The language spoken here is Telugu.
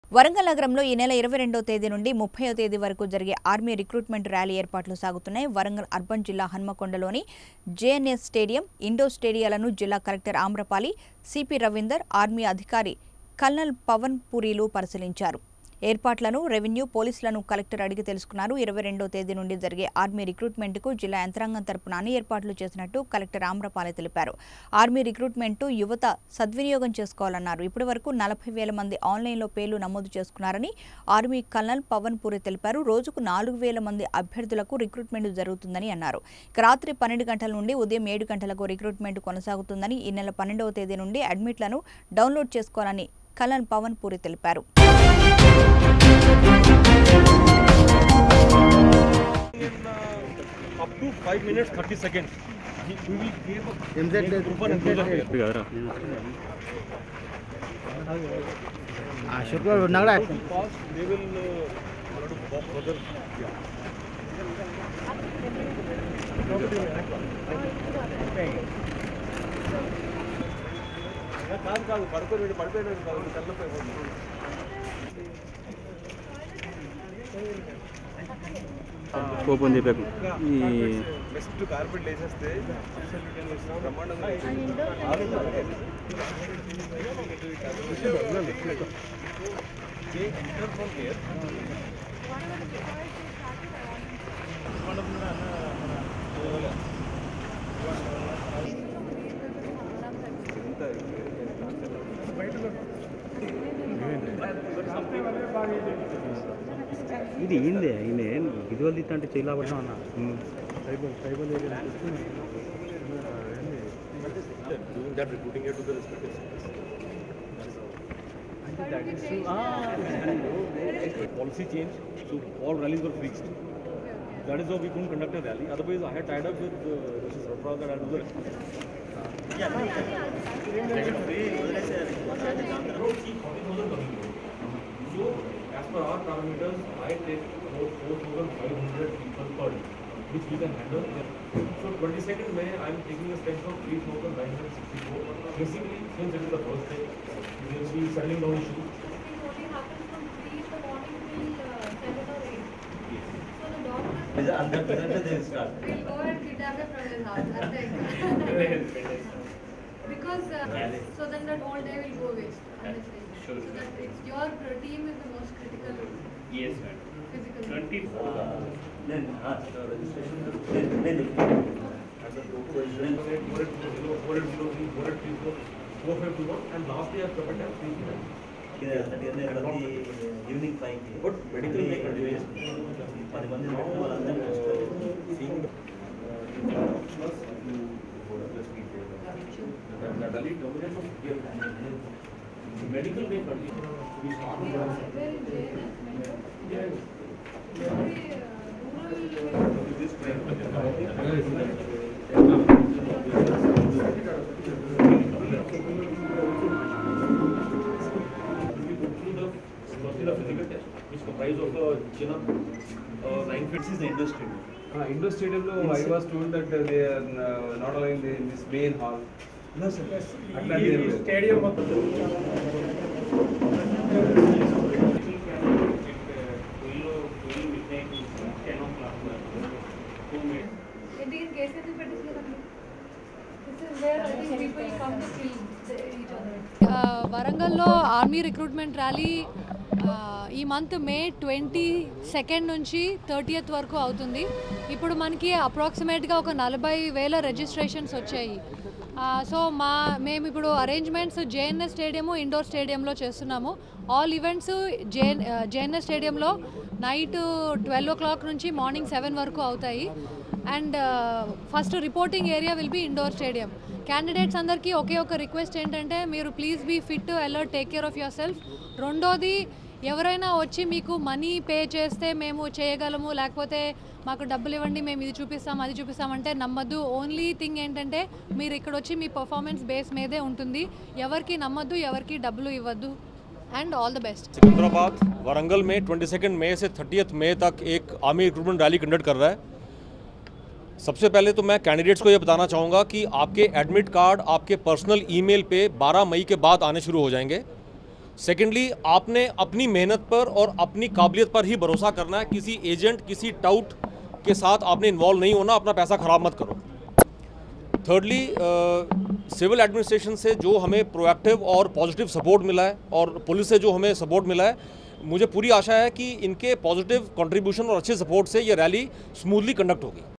వరంగల్ నగరంలో ఈ నెల ఇరవై రెండో తేదీ నుండి ముప్పైవ తేదీ వరకు జరిగే ఆర్మీ రిక్రూట్మెంట్ ర్యాలీ ఏర్పాట్లు సాగుతున్నాయి వరంగల్ అర్బన్ జిల్లా హన్మకొండలోని జేఎన్ఎస్ స్టేడియం ఇండోర్ స్టేడియాలను జిల్లా collector Amrapali CP Ravinder army అధికారి కల్నల్ పవన్ పూరీలు పరిశీలించారు ఏర్పాట్లను రెవెన్యూ పోలీసులను కలెక్టర్ అడిగి తెలుసుకున్నారు ఇరవై రెండో తేదీ నుండి జరిగే ఆర్మీ రిక్రూట్మెంట్కు జిల్లా యంత్రాంగం తరపున అన్ని ఏర్పాట్లు చేసినట్టు కలెక్టర్ ఆమ్రపాలి తెలిపారు ఆర్మీ రిక్రూట్మెంట్ యువత సద్వినియోగం చేసుకోవాలన్నారు ఇప్పటి వరకు నలభై వేల మంది ఆన్లైన్లో పేర్లు నమోదు చేసుకున్నారని ఆర్మీ కల్నల్ పవన్ పూరి తెలిపారు రోజుకు నాలుగు వేల మంది అభ్యర్థులకు రిక్రూట్మెంట్ జరుగుతుందని అన్నారు ఇక రాత్రి పన్నెండు గంటల నుండి ఉదయం ఏడు గంటలకు రిక్రూట్మెంట్ కొనసాగుతుందని ఈ నెల పన్నెండవ తేదీ నుండి అడ్మిట్లను డౌన్లోడ్ చేసుకోవాలని కల్నల్ పవన్ పూరి తెలిపారు up to 5 minutes 30 seconds. We we will give a MZ లేదు open enclosure here. Ashok garu ఉన్నా కూడా Pass, they will uh, have to walk further. కాదు కాదు పడుకొని పడిపోయినాడు కాదు తెల్లపోయి ఓపెన్ చేయకు ఈ బెస్ట్ కార్పెట్ వేసేస్తే బ్రహ్మాండంగా ఎంటర్ ఫ్రమ్ హియర్ ఇది ఏంది ఈయన విజువల్ తీస్తా అంటే చెయ్యి లాభం అన్న doing that recruiting here to the respective policy change, so all rallies were fixed. That is why we couldn't conduct a rally. Otherwise, I had tied up with uh, Mrs. Rafra that I'll do the So, as per our parameters, I take about 4,500 people per day, which we can handle. So, 22nd May, I am taking a step of 3,964. Basically, since it is the first day, we will be settling down issues. only happens from 3 in the morning till uh, 7 or 8. So the doctor will go and kidnap him from his house. That's the exact. because uh, so then that whole day will go waste. Honestly. So that it's your uh, team is the most critical Yes, madam. physical. Twenty. Then, uh, the registration is then, then at the local registration rate, four eight zero zero, four eight zero three, four eight three four, four five two one, and last year Prabhat has three nine. Evening five But medical may continue. పది మంది పెట్టిన వాళ్ళందరూ Seeing the plus you plus people. That that only dominance of here. Medical may continue. We start with that. Where is JNS mentor? Yeah. Very, uh, rural. This physical test, which comprise of a chin up, uh, nine feet is the industry. Uh, Indo Stadium లో I was told that uh, they are uh, not allowing the, this main hall. No, sir. అట్లాంటి ఏం లేదు. Stadium మొత్తం. Ten o'clock. Two minutes. ఎందుకు in case ఎందుకు పెట్టించలేదండి? This is where I think people come to kill the- each other. ఆ, వరంగల్లో ఆర్మీ రిక్రూట్మెంట్ ర్యాలీ ఆ, ఈ మంత్ మే ట్వంటీ సెకండ్ నుంచి థర్టీయత్ వరకు అవుతుంది ఇప్పుడు మనకి అప్రాక్సిమేట్గా ఒక నలభై వేల రిజిస్ట్రేషన్స్ వచ్చాయి ఆ, సో మా మేము ఇప్పుడు అరేంజ్మెంట్స్ జేఎన్ఎస్ స్టేడియము ఇండోర్ స్టేడియంలో చేస్తున్నాము ఆల్ ఈవెంట్స్ జేఎన్ జేఎన్ఎస్ స్టేడియంలో నైట్ ట్వెల్వ్ ఓ క్లాక్ నుంచి మార్నింగ్ సెవెన్ వరకు అవుతాయి and first reporting area will be indoor stadium candidates అందరికీ ఒకే ఒక రిక్వెస్ట్ ఏంటంటే మీరు please be fit alert take care of yourself రెండోది ఎవరైనా వచ్చి మీకు మనీ పే చేస్తే మేము చేయగలము లేకపోతే మాకు డబ్బులు ఇవ్వండి మేము ఇది చూపిస్తాం అది చూపిస్తామంటే నమ్మద్దు ఓన్లీ థింగ్ ఏంటంటే మీరు ఇక్కడ వచ్చి మీ పర్ఫార్మెన్స్ బేస్ మీదే ఉంటుంది ఎవరికి నమ్మద్దు ఎవరికి డబ్బులు ఇవ్వద్దు and all the best Secunderabad Warangal में 22 मई से 30 मई तक एक आर्मी रिक्रूटमेंट रैली कंडक्ट कर रहा है सबसे पहले तो मैं कैंडिडेट्स को ये बताना चाहूँगा कि आपके एडमिट कार्ड आपके पर्सनल ईमेल पे 12 मई के बाद आने शुरू हो जाएंगे सेकेंडली आपने अपनी मेहनत पर और अपनी काबिलियत पर ही भरोसा करना है किसी एजेंट किसी टाउट के साथ आपने इन्वॉल्व नहीं होना अपना पैसा खराब मत करो थर्डली सिविल एडमिनिस्ट्रेशन से जो हमें प्रोएक्टिव और पॉजिटिव सपोर्ट मिला है और पुलिस से जो हमें सपोर्ट मिला है मुझे पूरी आशा है कि इनके पॉजिटिव कंट्रीब्यूशन और अच्छे सपोर्ट से ये रैली स्मूथली कंडक्ट होगी